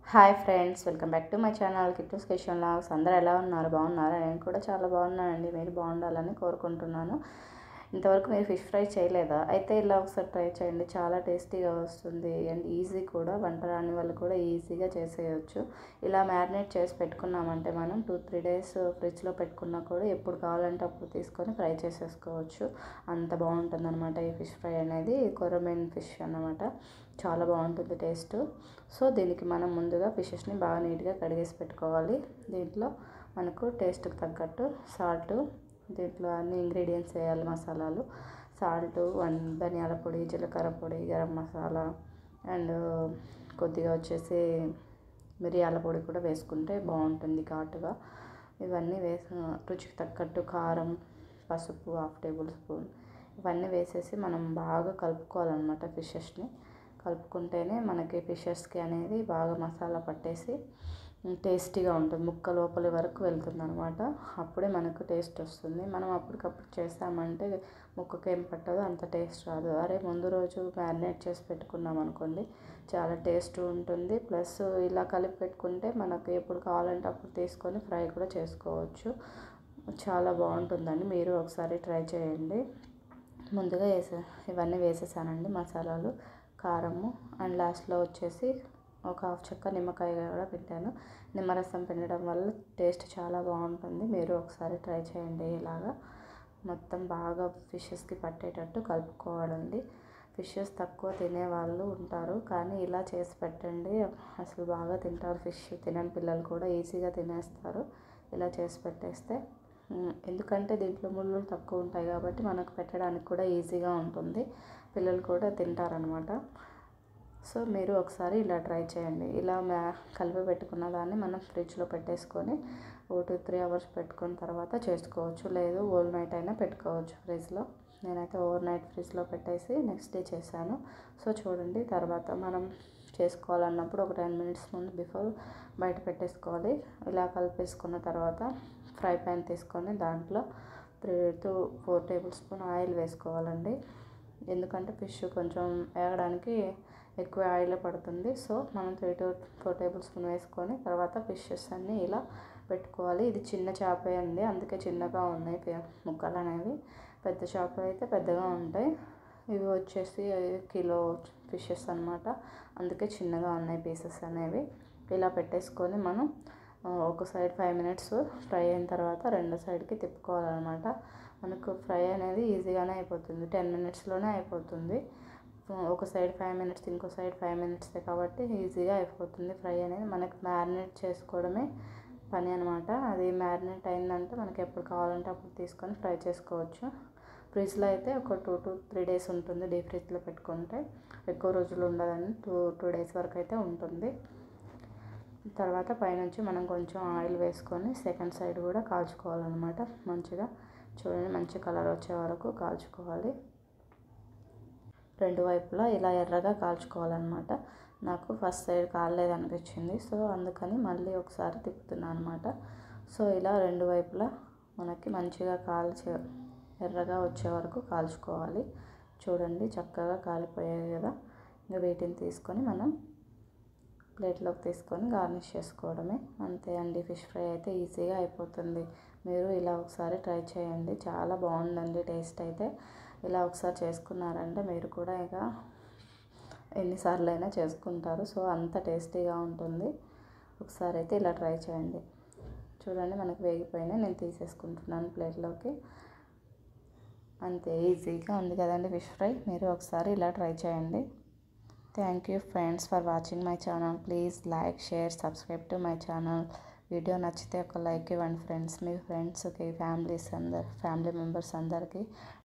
hi friends welcome back to my channel Kittus Kishan vlogs అందరూ ఎలా ఉన్నారు బాగున్నారా నేను కూడా చాలా బాగున్నానండి మీరు బాగుండాలని కోరుకుంటున్నాను ఇంతవరకు మీరు ఫిష్ ఫ్రై చేయలేదా అయితే ఇలా ఒకసారి ట్రై చేయండి చాలా టేస్టీగా వస్తుంది అండ్ ఈజీ కూడా వంట రాని వాళ్ళు కూడా ఈజీగా చేసేయచ్చు ఇలా మ్యారినేట్ చేసి పెట్టుకున్నామంటే మనం టూ త్రీ డేస్ ఫ్రిడ్జ్లో పెట్టుకున్నా కూడా ఎప్పుడు కావాలంటే అప్పుడు తీసుకొని ఫ్రై చేసేసుకోవచ్చు అంత బాగుంటుంది అనమాట ఈ ఫిష్ ఫ్రై అనేది కొరమెన్ ఫిష్ అన్నమాట చాలా బాగుంటుంది టేస్ట్ సో దీనికి మనం ముందుగా ఫిషెస్ని బాగా నీట్గా కడిగేసి పెట్టుకోవాలి దీంట్లో మనకు టేస్ట్కి తగ్గట్టు సాల్ట్ దీంట్లో అన్ని ఇంగ్రీడియంట్స్ వేయాలి మసాలాలు సాల్ట్ వన్ ధనియాల పొడి జీలకర్ర పొడి గరం మసాలా అండ్ కొద్దిగా వచ్చేసి మిరియాల పొడి కూడా వేసుకుంటే బాగుంటుంది ఘాటుగా ఇవన్నీ వేసి రుచికి తగ్గట్టు కారం పసుపు హాఫ్ టేబుల్ స్పూన్ ఇవన్నీ వేసేసి మనం బాగా కలుపుకోవాలన్నమాట ఫిషెస్ని కలుపుకుంటేనే మనకి ఫిషెస్కి అనేది బాగా మసాలా పట్టేసి టేస్టీగా ఉంటుంది ముక్క లోపలి వరకు వెళ్తుంది అనమాట అప్పుడే మనకు టేస్ట్ వస్తుంది మనం అప్పటికప్పుడు చేసామంటే ముక్కకి ఏం పట్టదో అంత టేస్ట్ రాదు అరే ముందు రోజు మ్యారినేట్ చేసి పెట్టుకున్నాం అనుకోండి చాలా టేస్ట్ ఉంటుంది ప్లస్ ఇలా కలిపి పెట్టుకుంటే మనకు ఎప్పుడు కావాలంటే అప్పుడు తీసుకొని ఫ్రై కూడా చేసుకోవచ్చు చాలా బాగుంటుందండి మీరు ఒకసారి ట్రై చేయండి ముందుగా వేసే ఇవన్నీ వేసేసానండి మసాలాలు కారము అండ్ లాస్ట్లో వచ్చేసి ఒక హాఫ్ చెక్క నిమ్మకాయ కూడా పెట్టాను నిమ్మరసం పిండడం వల్ల టేస్ట్ చాలా బాగుంటుంది మీరు ఒకసారి ట్రై చేయండి ఇలాగా మొత్తం బాగా ఫిషెస్కి పట్టేటట్టు కలుపుకోవాలండి ఫిషెస్ తక్కువ తినే వాళ్ళు ఉంటారు కానీ ఇలా చేసి పెట్టండి అసలు బాగా తింటారు ఫిష్ తినని పిల్లలు కూడా ఈజీగా తినేస్తారు ఇలా చేసి పెట్టేస్తే ఎందుకంటే దీంట్లో ముళ్ళు తక్కువ ఉంటాయి కాబట్టి మనకు పెట్టడానికి కూడా ఈజీగా ఉంటుంది పిల్లలు కూడా తింటారనమాట సో మీరు ఒకసారి ఇలా ట్రై చేయండి ఇలా మ్యా కలిపి పెట్టుకున్న దాన్ని మనం ఫ్రిడ్జ్లో పెట్టేసుకొని ఓ టూ త్రీ అవర్స్ పెట్టుకున్న తర్వాత చేసుకోవచ్చు లేదు ఓవర్ నైట్ అయినా పెట్టుకోవచ్చు ఫ్రిడ్జ్లో నేనైతే ఓవర్ నైట్ ఫ్రిడ్జ్లో పెట్టేసి నెక్స్ట్ డే చేశాను సో చూడండి తర్వాత మనం చేసుకోవాలన్నప్పుడు ఒక టెన్ మినిట్స్ ముందు బిఫోర్ బయట పెట్టేసుకోవాలి ఇలా కలిపేసుకున్న తర్వాత ఫ్రై ప్యాన్ తీసుకొని దాంట్లో three to four tablespoon oil వేసుకోవాలండి ఎందుకంటే ఫిష్ కొంచెం వేగడానికి ఎక్కువ ఆయిల్ పడుతుంది సో మనం three to four tablespoon వేసుకొని తర్వాత ఫిషెస్ అన్నీ ఇలా పెట్టుకోవాలి ఇది చిన్న చేపే అండి అందుకే చిన్నగా ఉన్నాయి ముక్కలు అనేవి పెద్ద చేపలు అయితే పెద్దగా ఉంటాయి ఇవి వచ్చేసి కిలో ఫిషెస్ అనమాట అందుకే చిన్నగా ఉన్నాయి పీసెస్ అనేవి ఇలా పెట్టేసుకొని మనం ఒక సైడ్ ఫైవ్ మినిట్స్ ఫ్రై అయిన తర్వాత రెండో సైడ్కి తిప్పుకోవాలన్నమాట మనకు ఫ్రై అనేది ఈజీగానే అయిపోతుంది టెన్ మినిట్స్లోనే అయిపోతుంది ఒక సైడ్ ఫైవ్ మినిట్స్ ఇంకో సైడ్ ఫైవ్ మినిట్స్ కాబట్టి ఈజీగా అయిపోతుంది ఫ్రై అనేది మనకి మ్యారినేట్ చేసుకోవడమే పని అనమాట అది మ్యారినేట్ అయిందంటే మనకి ఎప్పుడు కావాలంటే అప్పుడు తీసుకొని ఫ్రై చేసుకోవచ్చు ఫ్రిడ్జ్లో అయితే ఒక టూ టు త్రీ డేస్ ఉంటుంది డీప్ ఫ్రిడ్జ్లో పెట్టుకుంటే ఎక్కువ రోజులు ఉండదని టూ టూ డేస్ వరకు అయితే ఉంటుంది తర్వాత పైనుంచి మనం కొంచెం ఆయిల్ వేసుకొని సెకండ్ సైడ్ కూడా కాల్చుకోవాలన్నమాట మంచిగా చూడండి మంచి కలర్ వచ్చే వరకు కాల్చుకోవాలి రెండు వైపులా ఇలా ఎర్రగా కాల్చుకోవాలన్నమాట నాకు ఫస్ట్ సైడ్ కాలేదు అనిపించింది సో అందుకని మళ్ళీ ఒకసారి తిప్పుతున్నాను అనమాట సో ఇలా రెండు వైపులా మనకి మంచిగా కాల్చే ఎర్రగా వచ్చే వరకు కాల్చుకోవాలి చూడండి చక్కగా కాలిపోయాయి కదా ఇంకా వీటిని తీసుకొని మనం ప్లేట్లోకి తీసుకొని గార్నిష్ చేసుకోవడమే అంతే అండి ఫిష్ ఫ్రై అయితే ఈజీగా అయిపోతుంది మీరు ఇలా ఒకసారి ట్రై చేయండి చాలా బాగుందండి టేస్ట్ అయితే ఇలా ఒకసారి చేసుకున్నారంటే మీరు కూడా ఇక ఎన్నిసార్లు అయినా చేసుకుంటారు సో అంత టేస్టీగా ఉంటుంది ఒకసారి అయితే ఇలా ట్రై చేయండి చూడండి మనకు వేగిపోయినాయి నేను తీసేసుకుంటున్నాను ప్లేట్లోకి అంతే ఈజీగా ఉంది కదండి ఫిష్ ఫ్రై మీరు ఒకసారి ఇలా ట్రై చేయండి thank you friends for watching my channel please like share subscribe to my channel video నచ్చితే ఒక లైక్ ఇవ్వండి ఫ్రెండ్స్ మీ ఫ్రెండ్స్కి ఫ్యామిలీస్ అందరు ఫ్యామిలీ మెంబర్స్ అందరికీ